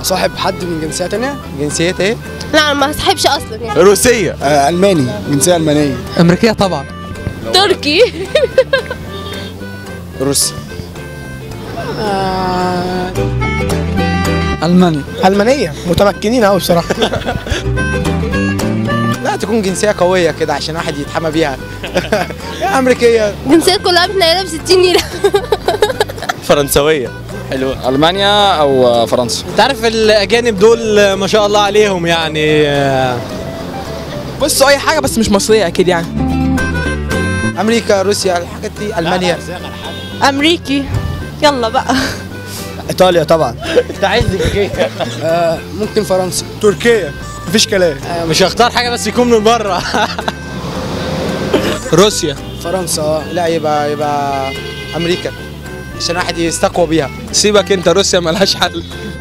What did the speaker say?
صاحب حد من جنسيه تانية جنسيات ايه؟ لا انا ما هصاحبش اصلا يعني روسية آه الماني جنسيه المانيه امريكيه طبعا تركي روسي المانيا المانيه متمكنين قوي بصراحه لا تكون جنسية قوية كده عشان واحد يتحمى بيها أمريكية جنسيات كلها بتنيلها ب 60 نيله فرنسوية حلوة المانيا او فرنسا انت عارف الاجانب دول ما شاء الله عليهم يعني بصوا اي حاجه بس مش مصريه اكيد يعني أمريكا روسيا الحاجات دي ألمانيا امريكي يلا بقى ايطاليا طبعا أنت عايز ايه؟ آه ممكن فرنسا تركيا مفيش كلام مش هختار حاجه بس يكون من بره روسيا فرنسا اه لا يبقى يبقى أمريكا عشان واحد يستقوى بيها سيبك انت روسيا ملهاش حل